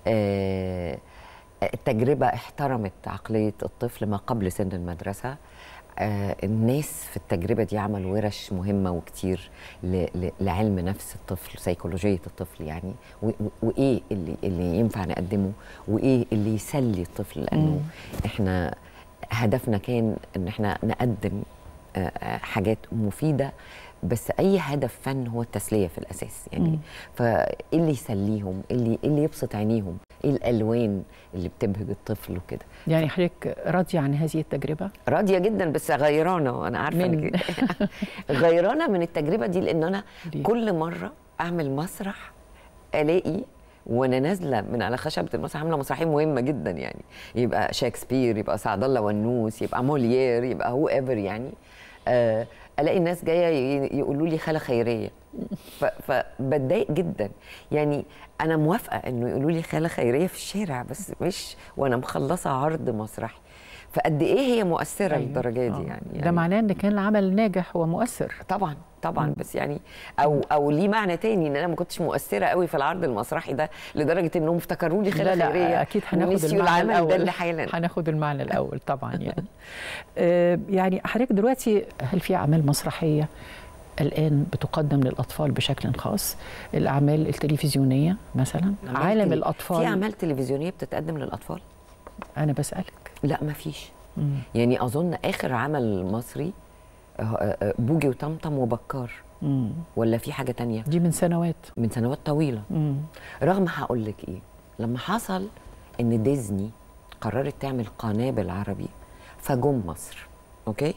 آه، التجربة احترمت عقلية الطفل ما قبل سن المدرسة آه، الناس في التجربة دي عملوا ورش مهمة وكتير ل- ل- لعلم نفس الطفل سيكولوجية الطفل يعني و- و- وإيه اللي, اللي ينفع نقدمه وإيه اللي يسلي الطفل لأنه إحنا هدفنا كان إن إحنا نقدم آه، آه، حاجات مفيدة بس أي هدف فن هو التسلية في الأساس يعني مم. فايه اللي يسليهم إيه اللي إيه اللي يبسط عينيهم ايه الالوان اللي بتبهج الطفل وكده يعني حضرتك راضية عن هذه التجربة؟ راضيه جدا بس غيرانه وانا عارفه من- إنك- غيرانه من التجربه دي لان انا ليه؟ كل مره اعمل مسرح الاقي وانا نازله من على خشبه المسرح عامله مسرحيه مهمه جدا يعني يبقى شكسبير يبقى سعد الله ونوس يبقى موليير يبقى هو ايفر يعني آه الاقي الناس جايه ي- يقولوا لي خاله خيريه ف- فبتضايق جدا يعني انا موافقه انه يقولوا لي خاله خيريه في الشارع بس مش وانا مخلصه عرض مسرحي فقد ايه هي مؤثره أيوة. للدرجه دي آه. يعني, ده يعني معناه ان كان العمل ناجح ومؤثر طبعا طبعا بس يعني او او ليه معنى تاني ان انا ما كنتش مؤثره قوي في العرض المسرحي ده لدرجه انهم افتكروا لي خاله لا خيريه لا اكيد هناخد ونسيوا المعنى العمل الاول ده اللي حالا هناخد المعنى الاول طبعا يعني آه، يعني حضرتك دلوقتي هل في اعمال مسرحيه الان بتقدم للاطفال بشكل خاص الاعمال التلفزيونيه مثلا عالم تل- الاطفال في اعمال تلفزيونيه بتتقدم للاطفال انا بسالك لا ما فيش مم. يعني اظن اخر عمل مصري آه، آه، آه، بوجي وطمطم وبكار مم. ولا في حاجه تانية دي من سنوات من سنوات طويله مم. رغم هقول لك ايه لما حصل ان ديزني قررت تعمل قناه بالعربي فجم مصر اوكي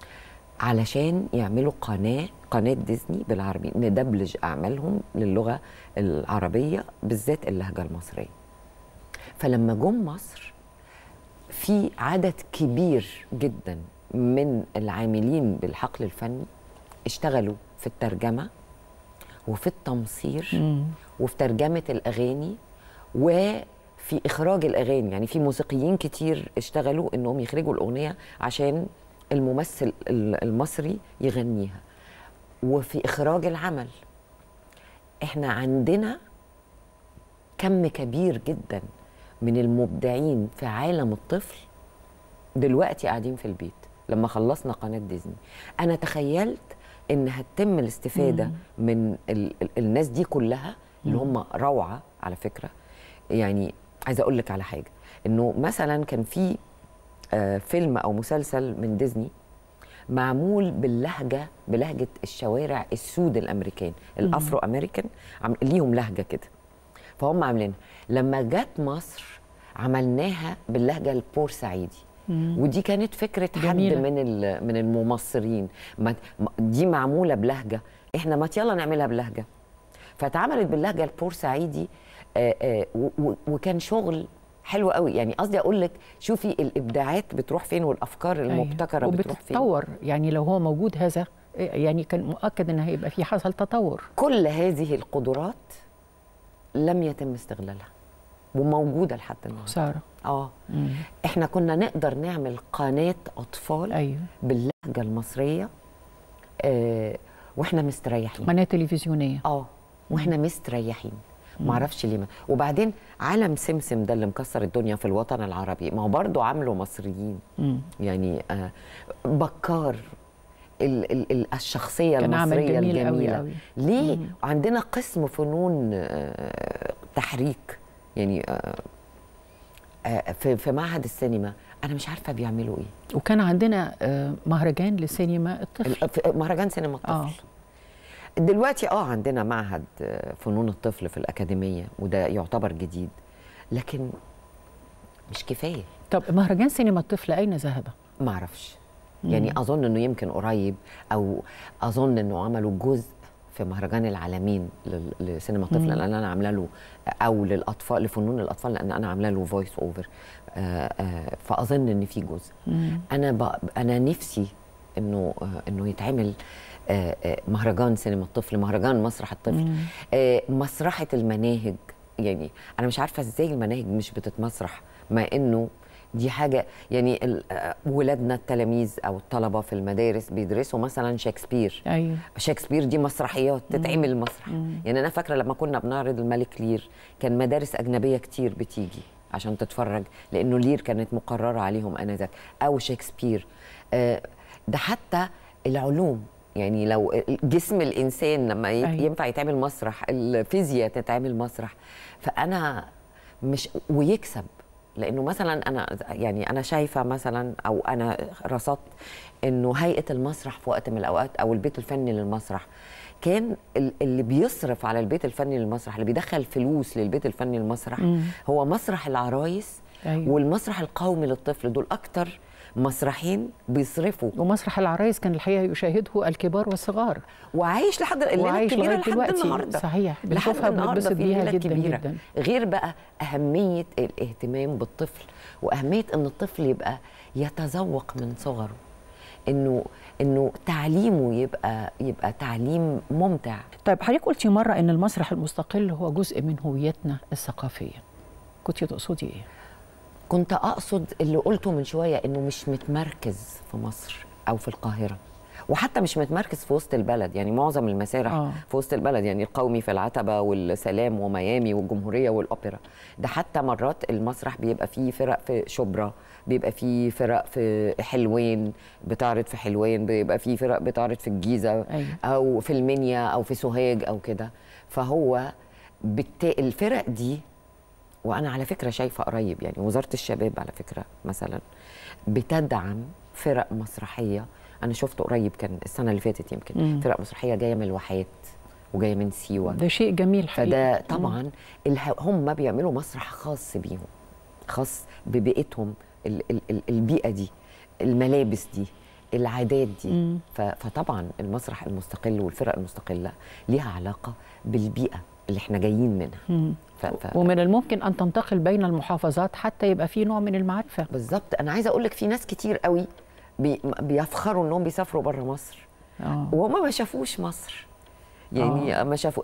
علشان يعملوا قناه قناه ديزني بالعربي ندبلج اعمالهم للغه العربيه بالذات اللهجه المصريه فلما جم مصر في عدد كبير جدا من العاملين بالحقل الفني اشتغلوا في الترجمه وفي التمصير مم. وفي ترجمه الاغاني وفي اخراج الاغاني يعني في موسيقيين كتير اشتغلوا انهم يخرجوا الاغنيه عشان الممثل ال- المصري يغنيها وفي اخراج العمل احنا عندنا كم كبير جدا من المبدعين في عالم الطفل دلوقتي قاعدين في البيت لما خلصنا قناه ديزني انا تخيلت ان هتتم الاستفاده من ال ال الناس دي كلها اللي هم روعه على فكره يعني عايزه اقول لك على حاجه انه مثلا كان في آه، فيلم او مسلسل من ديزني معمول باللهجه بلهجه الشوارع السود الامريكان الافرو امريكان عم ليهم لهجه كده فهم عاملينها لما جت مصر عملناها باللهجه البورسعيدي ودي كانت فكره حد جميلة. من ال- من الممصرين ما ما- دي معموله بلهجه احنا ما يلا نعملها بلهجه فاتعملت باللهجه البورسعيدي آه، آه، و- و- وكان شغل حلو قوي يعني قصدي اقول لك شوفي الابداعات بتروح فين والافكار المبتكره أيوة. بتروح فين وبتتطور يعني لو هو موجود هذا يعني كان مؤكد ان هيبقى في حصل تطور كل هذه القدرات لم يتم استغلالها وموجوده لحد النهارده خساره اه مم. احنا كنا نقدر نعمل قناه اطفال ايوه باللهجه المصريه آه واحنا مستريحين قناه تلفزيونيه اه واحنا مستريحين معرفش ليه ما. وبعدين عالم سمسم ده اللي مكسر الدنيا في الوطن العربي ما هو برضه عامله مصريين مم. يعني آه بكار ال ال ال الشخصيه كان عمل المصريه جميل قوي الجميله قوي. ليه مم. عندنا قسم فنون آه، تحريك يعني آه، آه، في في معهد السينما انا مش عارفه بيعملوا ايه وكان عندنا آه، مهرجان لسينما الطفل ال- في مهرجان سينما الطفل آه. دلوقتي اه عندنا معهد آه، فنون الطفل في الاكاديميه وده يعتبر جديد لكن مش كفايه طب مهرجان سينما الطفل اين ذهب؟ ما اعرفش يعني اظن انه يمكن قريب او اظن انه عملوا جزء في مهرجان العالمين لل- لسينما الطفل لان انا عامله له او للاطفال لفنون الاطفال لان انا عامله له فويس اوفر فاظن ان في جزء انا ب... انا نفسي انه آه، انه يتعمل آه، آه، مهرجان سينما الطفل مهرجان مسرح الطفل آه، مسرحه المناهج يعني انا مش عارفه ازاي المناهج مش بتتمسرح مع انه دي حاجه يعني ال- آه، ولادنا التلاميذ او الطلبه في المدارس بيدرسوا مثلا شكسبير ايوه شكسبير دي مسرحيات تتعمل مسرح يعني انا فاكره لما كنا بنعرض الملك لير كان مدارس اجنبيه كتير بتيجي عشان تتفرج لانه لير كانت مقرره عليهم انذاك او شكسبير آه، ده حتى العلوم يعني لو جسم الانسان لما ي- أيوة. ينفع يتعمل مسرح الفيزياء تتعمل مسرح فانا مش ويكسب لانه مثلا انا يعني انا شايفه مثلا او انا رصدت انه هيئه المسرح في وقت من الاوقات او البيت الفني للمسرح كان ال- اللي بيصرف على البيت الفني للمسرح اللي بيدخل فلوس للبيت الفني للمسرح هو مسرح العرايس أيوة. والمسرح القومي للطفل دول اكتر مسرحين بيصرفوا ومسرح العرايس كان الحقيقه يشاهده الكبار والصغار وعايش لحد الليله وعايش الكبيره لغاية لحد دلوقتي. النهارده صحيح. لحد بنشوفها النهارده بنتبسط في بيها الليلة جداً الكبيرة. جداً. غير بقى اهميه الاهتمام بالطفل واهميه ان الطفل يبقى يتذوق من صغره انه انه تعليمه يبقى يبقى تعليم ممتع طيب حضرتك قلتي مره ان المسرح المستقل هو جزء من هويتنا الثقافيه كنت تقصدي ايه كنت اقصد اللي قلته من شويه انه مش متمركز في مصر او في القاهره وحتى مش متمركز في وسط البلد يعني معظم المسارح آه. في وسط البلد يعني القومي في العتبه والسلام وميامي والجمهوريه والاوبرا ده حتى مرات المسرح بيبقى فيه فرق في شبرا بيبقى فيه فرق في حلوين بتعرض في حلوين بيبقى فيه فرق بتعرض في الجيزه أيوة. او في المنيا او في سوهاج او كده فهو بالت... الفرق دي وانا على فكره شايفه قريب يعني وزاره الشباب على فكره مثلا بتدعم فرق مسرحيه انا شفت قريب كان السنه اللي فاتت يمكن مم. فرق مسرحيه جايه من الواحات وجايه من سيوه ده شيء جميل حقيقي فده طبعا اله... هم بيعملوا مسرح خاص بيهم خاص ببيئتهم ال... ال... ال- البيئه دي الملابس دي العادات دي مم. ف... فطبعا المسرح المستقل والفرق المستقله ليها علاقه بالبيئه اللي احنا جايين منها مم. ف... ف... ومن الممكن ان تنتقل بين المحافظات حتى يبقى في نوع من المعرفه بالظبط انا عايزه اقول لك في ناس كتير قوي بي... بيفخروا انهم بيسافروا بره مصر اه وهم ما شافوش مصر يعني ما شافوا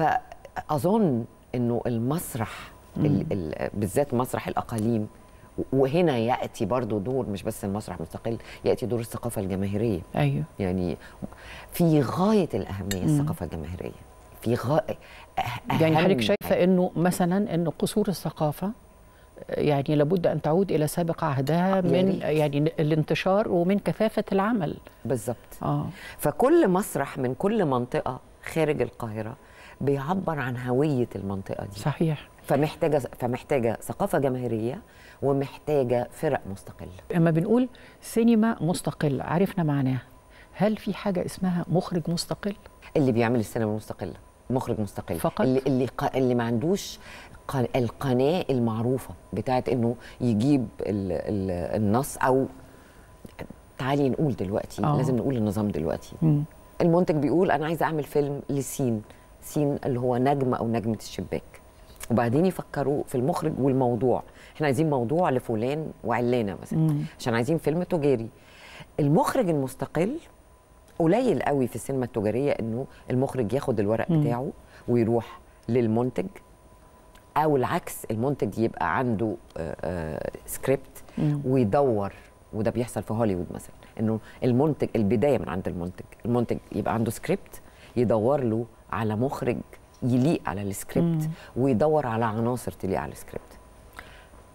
فاظن انه المسرح ال... ال... بالذات مسرح الاقاليم وهنا ياتي برضو دور مش بس المسرح مستقل ياتي دور الثقافه الجماهيريه ايوه يعني في غايه الاهميه الثقافه الجماهيريه في غايه يعني حضرتك شايفه انه مثلا انه قصور الثقافه يعني لابد ان تعود الى سابق عهدها يا من ريت. يعني الانتشار ومن كثافه العمل بالظبط اه فكل مسرح من كل منطقه خارج القاهره بيعبر عن هويه المنطقه دي صحيح فمحتاجه فمحتاجه ثقافه جماهيريه ومحتاجه فرق مستقله لما بنقول سينما مستقل عرفنا معناها هل في حاجه اسمها مخرج مستقل اللي بيعمل السينما المستقله مخرج مستقل فقط؟ اللي اللي, ق- اللي ما عندوش ق- القناه المعروفه بتاعت انه يجيب ال ال النص او تعالي نقول دلوقتي آه. لازم نقول النظام دلوقتي مم. المنتج بيقول انا عايز اعمل فيلم لسين سين اللي هو نجم او نجمه الشباك وبعدين يفكروا في المخرج والموضوع احنا عايزين موضوع لفلان وعلانه مثلا مم. عشان عايزين فيلم تجاري المخرج المستقل قليل قوي في السينما التجاريه انه المخرج ياخد الورق مم. بتاعه ويروح للمنتج او العكس المنتج يبقى عنده آه، آه، سكريبت مم. ويدور وده بيحصل في هوليوود مثلا انه المنتج البدايه من عند المنتج المنتج يبقى عنده سكريبت يدور له على مخرج يليق على السكريبت مم. ويدور على عناصر تليق على السكريبت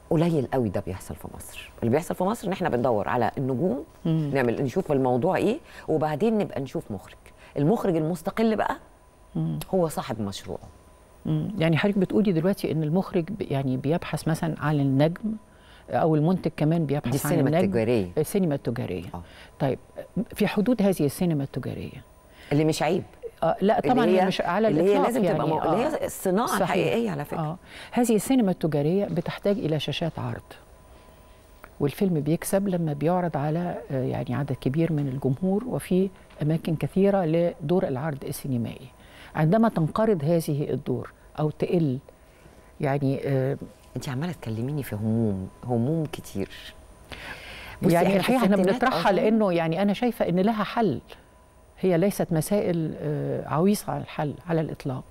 قليل قوي ده بيحصل في مصر اللي بيحصل في مصر ان احنا بندور على النجوم مم. نعمل نشوف الموضوع ايه وبعدين نبقى نشوف مخرج المخرج المستقل بقى مم. هو صاحب مشروعه مم. يعني حضرتك بتقولي دلوقتي ان المخرج ب- يعني بيبحث مثلا عن النجم او المنتج كمان بيبحث دي عن السينما النجم التجاريه السينما التجاريه آه. طيب في حدود هذه السينما التجاريه اللي مش عيب آه لا طبعا اللي هي هي مش على اللي هي الإطلاق لازم يعني تبقى مو... اللي آه. هي الصناعه صحيح. الحقيقيه على فكره آه. هذه السينما التجارية بتحتاج إلى شاشات عرض والفيلم بيكسب لما بيعرض على آه، يعني عدد كبير من الجمهور وفي أماكن كثيرة لدور العرض السينمائي عندما تنقرض هذه الدور أو تقل يعني آه، انت عماله تكلميني في هموم هموم كتير بصي، يعني إحنا في الحقيقة احنا الستينات بنطرحها أصلاً لأنه يعني أنا شايفة إن لها حل هي ليست مسائل آه، عويصة على الحل على الإطلاق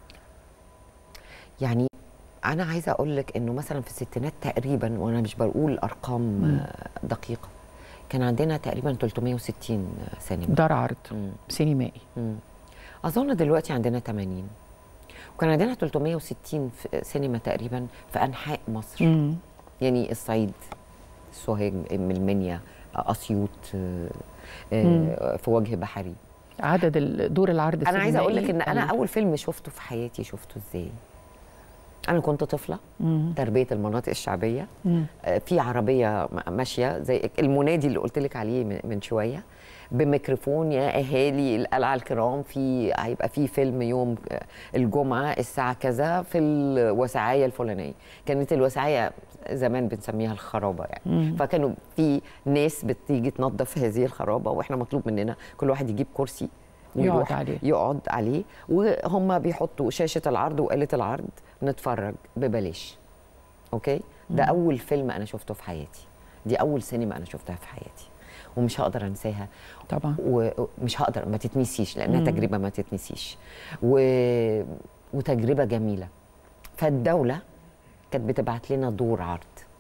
يعني انا عايزه اقول لك انه مثلا في الستينات تقريبا وانا مش بقول ارقام مم. آه، دقيقه كان عندنا تقريبا 360 سينما دار عرض مم. سينمائي مم. اظن دلوقتي عندنا 80 وكان عندنا 360 في سينما تقريبا في انحاء مصر مم. يعني الصعيد سوهاج من المنيا اسيوط آه، مم. آه، في وجه بحري عدد ال- دور العرض انا عايزه اقول لك ان السينمائي انا قل. اول فيلم شفته في حياتي شفته ازاي انا كنت طفله مم. تربيه المناطق الشعبيه مم. آه، في عربيه م- ماشيه زي المنادي اللي قلت لك عليه من من شويه بميكروفون يا اهالي القلعه الكرام في هيبقى في فيلم يوم آه، الجمعه الساعه كذا في الوسعايه الفلانيه كانت الوسعايه زمان بنسميها الخرابه يعني مم. فكانوا في ناس بتيجي تنظف هذه الخرابه واحنا مطلوب مننا كل واحد يجيب كرسي يقعد ويروح عليه. يقعد عليه وهم بيحطوا شاشه العرض وآلة العرض نتفرج ببلاش اوكي ده اول فيلم انا شفته في حياتي دي اول سينما انا شفتها في حياتي ومش هقدر انساها طبعا ومش هقدر ما تتنسيش لانها مم. تجربه ما تتنسيش و... وتجربه جميله فالدوله كانت بتبعت لنا دور عرض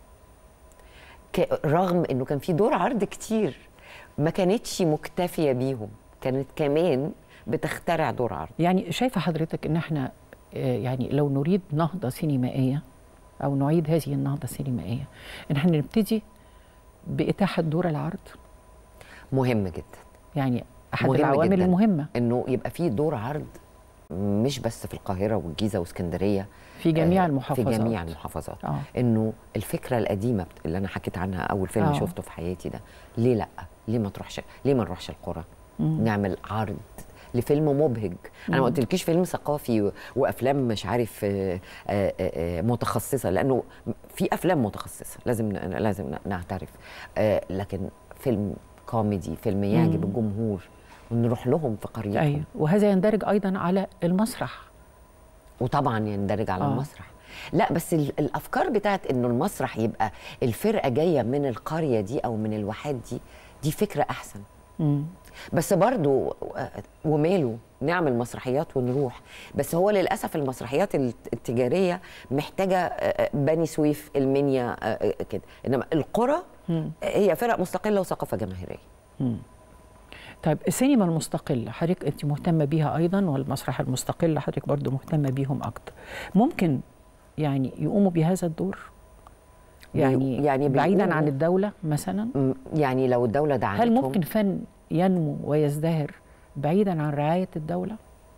ك... رغم انه كان في دور عرض كتير ما كانتش مكتفيه بيهم كانت كمان بتخترع دور عرض يعني شايفه حضرتك ان احنا آه، يعني لو نريد نهضه سينمائيه او نعيد هذه النهضه السينمائيه ان احنا نبتدي باتاحه دور العرض مهم جدا يعني احد مهم العوامل جداً. المهمه انه يبقى في دور عرض مش بس في القاهره والجيزه واسكندريه في جميع آه، المحافظات في جميع المحافظات اه انه الفكره القديمه بت- اللي انا حكيت عنها اول فيلم آه. شفته في حياتي ده ليه لا ليه ما تروحش ليه ما نروحش القرى مم. نعمل عرض لفيلم مبهج انا ما قلتلكيش فيلم ثقافي و- وافلام مش عارف آه، آه، آه، متخصصه لانه في افلام متخصصه لازم ن- لازم ن- نعترف آه، لكن فيلم كوميدي فيلم يعجب مم. الجمهور ونروح لهم في قريتهم ايوه وهذا يندرج ايضا على المسرح وطبعا يندرج على آه. آه. المسرح لا بس ال- الافكار بتاعت انه المسرح يبقى الفرقه جايه من القريه دي او من الواحات دي دي فكره احسن مم. بس برضو آه، وماله نعمل مسرحيات ونروح بس هو للاسف المسرحيات الت- التجاريه محتاجه آه، آه، بني سويف المنيا آه، آه، كده انما القرى مم. هي فرق مستقله وثقافه جماهيريه مم. طيب السينما المستقلة حضرتك أنت مهتمة بيها أيضا والمسرح المستقل حضرتك برضو مهتمة بيهم أكتر ممكن يعني يقوموا بهذا الدور يعني, بي- يعني بعيدا بيقوموا. عن الدولة مثلا م- يعني لو الدوله دعمتهم هل ممكن فن ينمو ويزدهر بعيدا عن رعاية الدولة؟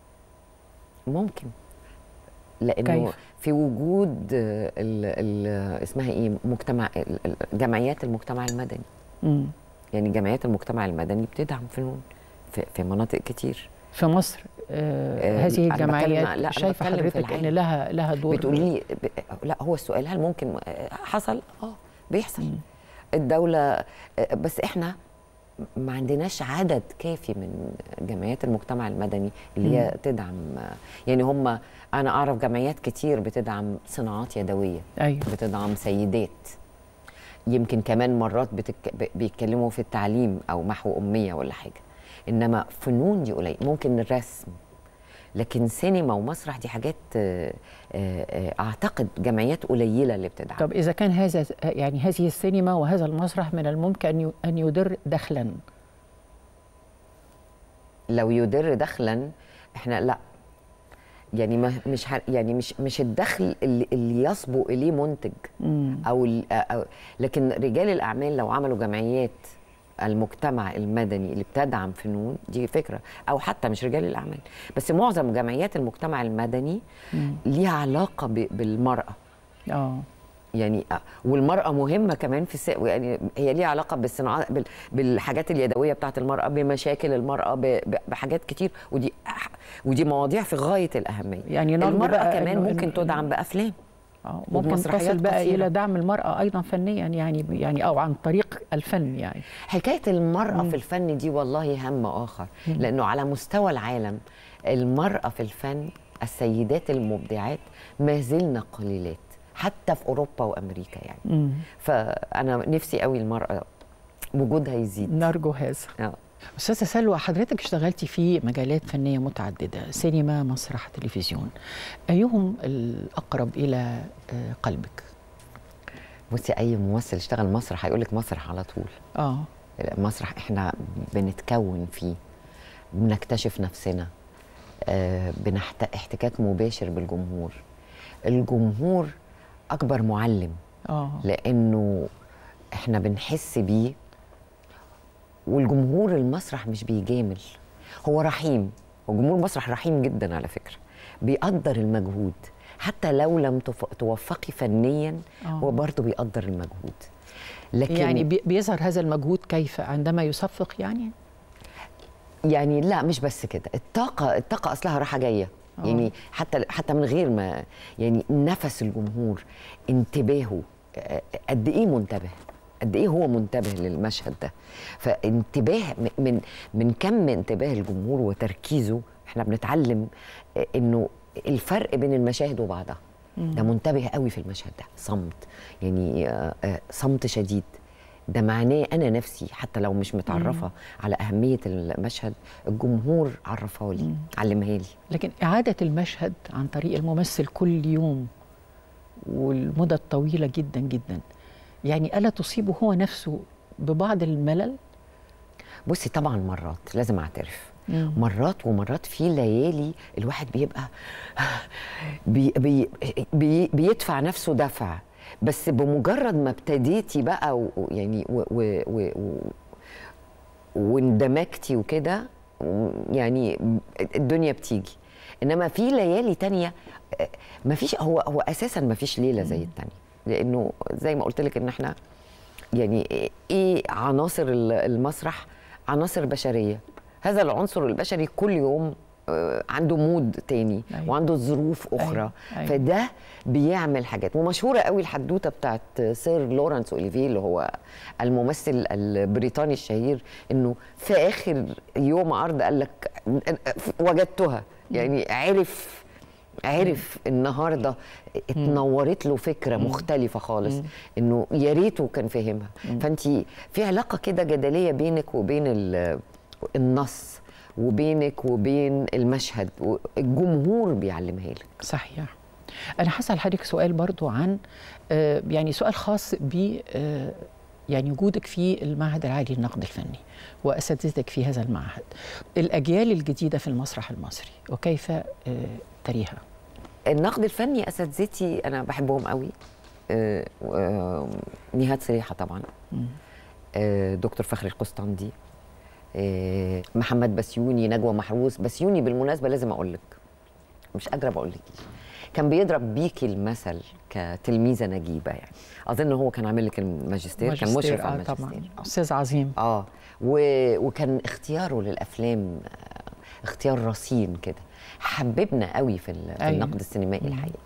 ممكن لانه كيف؟ في وجود آه، ال ال اسمها ايه مجتمع ال- ال- جمعيات المجتمع المدني مم. يعني جمعيات المجتمع المدني بتدعم فنون في, في مناطق كتير في مصر آه آه، هذه أنا بتكلم- الجمعيات لا، أنا شايفة بتكلم في حضرتك أن العالم. لها لها دور بتقولي لي ب... لا هو السؤال هل ممكن آه، حصل اه بيحصل مم. الدوله آه، بس احنا ما عندناش عدد كافي من جمعيات المجتمع المدني اللي هي تدعم آه، يعني هم انا اعرف جمعيات كتير بتدعم صناعات يدويه أيوه بتدعم سيدات يمكن كمان مرات بتك... ب- بيتكلموا في التعليم او محو اميه ولا حاجه انما فنون دي قليل ممكن الرسم لكن سينما ومسرح دي حاجات آه، آه، آه، اعتقد جمعيات قليله اللي بتدعم طب إذا كان هذا يعني هذه السينما وهذا المسرح من الممكن أن ي- أن يدر دخلا لو يدر دخلا احنا لا يعني ما مش ه- يعني مش مش الدخل اللي, اللي يسبق اليه منتج مم. او, ال- أو لكن رجال الاعمال لو عملوا جمعيات المجتمع المدني اللي بتدعم فنون دي فكره او حتى مش رجال الاعمال بس معظم جمعيات المجتمع المدني ليها علاقه ب- بالمراه اه يعني آه، والمرأة مهمة كمان في الس... يعني هي ليها علاقة بالصناعات بال... بالحاجات اليدوية بتاعت المرأة بمشاكل المرأة ب... ب... بحاجات كتير ودي أح- ودي مواضيع في غاية الأهمية يعني نرجو المرأة بقى كمان إنه- ممكن إنه- تدعم بأفلام آه، ممكن ومسرحيات تصل بقى قصيرة. الى دعم المراه ايضا فنيا يعني يعني او عن طريق الفن يعني حكاية المرأة في الفن دي والله هم آخر لأنه على مستوى العالم المرأة في الفن السيدات المبدعات ما زلنا قليلات حتى في أوروبا وأمريكا يعني مم. فأنا نفسي قوي المرأة وجودها يزيد نرجو هذا آه. استاذه سلوى حضرتك اشتغلتي في مجالات فنيه متعدده سينما مسرح تلفزيون ايهم الاقرب الى آه، قلبك بصي اي ممثل اشتغل مسرح هيقول لك مسرح على طول اه المسرح احنا بنتكون فيه بنكتشف نفسنا آه، بنحت... احتكاك مباشر بالجمهور الجمهور اكبر معلم اه لانه احنا بنحس بيه والجمهور المسرح مش بيجامل هو رحيم وجمهور المسرح رحيم جدا على فكره بيقدر المجهود حتى لو لم تف... توفقي فنيا آه. هو برضه بيقدر المجهود لكن يعني بي- بيظهر هذا المجهود كيف عندما يصفق يعني يعني لا مش بس كده الطاقة الطاقة أصلها راحة جاية آه. يعني حتى حتى من غير ما يعني نفس الجمهور انتباهه آه، قد إيه منتبه قد إيه هو منتبه للمشهد ده فانتباه م- من من كم انتباه الجمهور وتركيزه احنا بنتعلم آه، إنه الفرق بين المشاهد وبعضها ده منتبه قوي في المشهد ده صمت يعني آه، آه، صمت شديد ده معناه انا نفسي حتى لو مش متعرفه على اهميه المشهد الجمهور عرفها لي علمها لي لكن إعادة المشهد عن طريق الممثل كل يوم والمدة طويلة جدا جدا يعني ألا تصيبه هو نفسه ببعض الملل؟ بصي طبعا مرات لازم اعترف مم. مرات ومرات في ليالي الواحد بيبقى بي بي بي بيدفع نفسه دفع بس بمجرد ما ابتديتي بقى و- و- يعني و و و و واندمجتي وكده و- يعني الدنيا بتيجي انما في ليالي تانية آه، مفيش هو هو اساسا مفيش ليله زي التانية لانه زي ما قلت لك ان احنا يعني ايه عناصر ال- المسرح عناصر بشريه هذا العنصر البشري كل يوم آه، عنده مود تاني أيوة. وعنده ظروف اخرى أيوة. أيوة. فده بيعمل حاجات ومشهوره قوي الحدوته بتاعت سير لورانس اوليفيه اللي هو الممثل البريطاني الشهير انه في اخر يوم عرض قال لك وجدتها يعني عرف عرف النهارده اتنورت له فكره مختلفه خالص انه يا ريته كان فاهمها فانت في علاقه كده جدليه بينك وبين ال- النص وبينك وبين المشهد الجمهور بيعلمها لك صحيح أنا هسأل حضرتك سؤال برضو عن آه، يعني سؤال خاص ب آه، يعني وجودك في المعهد العالي للنقد الفني وأساتذتك في هذا المعهد الأجيال الجديدة في المسرح المصري وكيف آه، تريها؟ النقد الفني اساتذتي انا بحبهم قوي آه، آه، نهاد سريحه طبعا آه، دكتور فخري القسطندي آه، محمد بسيوني نجوى محروس بسيوني بالمناسبه لازم اقول لك مش قادره بقول لك كان بيضرب بيكي المثل كتلميذه نجيبه يعني اظن هو كان عامل لك الماجستير كان ماجستير، مشرف على آه، الماجستير طبعا أستاذ عظيم اه و... وكان اختياره للافلام آه، اختيار رصين كده حببنا قوي في, ال... في أيوة. النقد السينمائي الحقيقه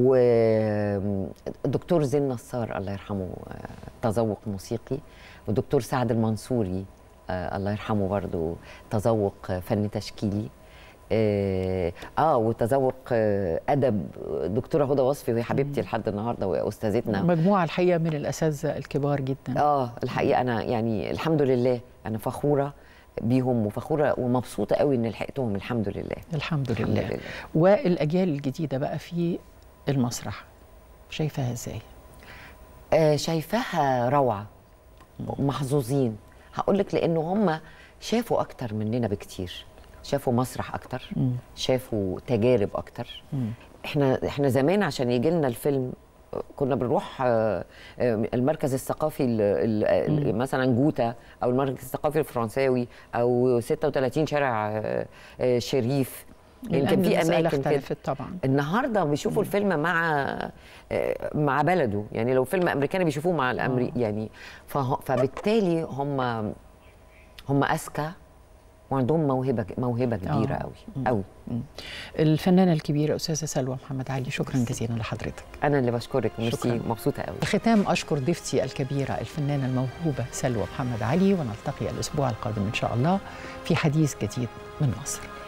والدكتور زين نصار الله يرحمه آه، تذوق موسيقي والدكتور سعد المنصوري آه الله يرحمه برضو تذوق آه، فن تشكيلي اه, آه وتذوق آه ادب دكتوره هدى وصفي وهي حبيبتي لحد النهارده واستاذتنا مجموعة الحقيقة من الأساتذة الكبار جدا اه الحقيقه انا يعني الحمد لله انا فخوره بيهم وفخوره ومبسوطه قوي ان لحقتهم الحمد لله الحمد الحمد لله لله. والأجيال الجديدة بقى في المسرح شايفاها ازاي؟ آه شايفاها روعه محظوظين هقول لك لانه هم شافوا اكتر مننا بكتير شافوا مسرح اكتر مم. شافوا تجارب اكتر مم. احنا احنا زمان عشان يجي لنا الفيلم آه، كنا بنروح آه، آه، المركز الثقافي ال- ال- ال- مثلا جوتا او المركز الثقافي الفرنساوي او 36 شارع آه، آه، شريف يعني كان الآن في المسألة اماكن كده اختلفت طبعا النهارده بيشوفوا الفيلم مع آه، مع بلده يعني لو فيلم امريكاني بيشوفوه مع الامري يعني فه- فبالتالي هم هم اذكى وعندهم موهبه موهبه كبيره آه. قوي قوي الفنانة الكبيرة أستاذة سلوى محمد علي شكرا جزيلا لحضرتك انا اللي بشكرك ميرسي شكراً. مبسوطه قوي بختام أشكر ضيفتي الكبيرة الفنانة الموهوبة سلوى محمد علي ونلتقي الأسبوع القادم إن شاء الله في حديث جديد من مصر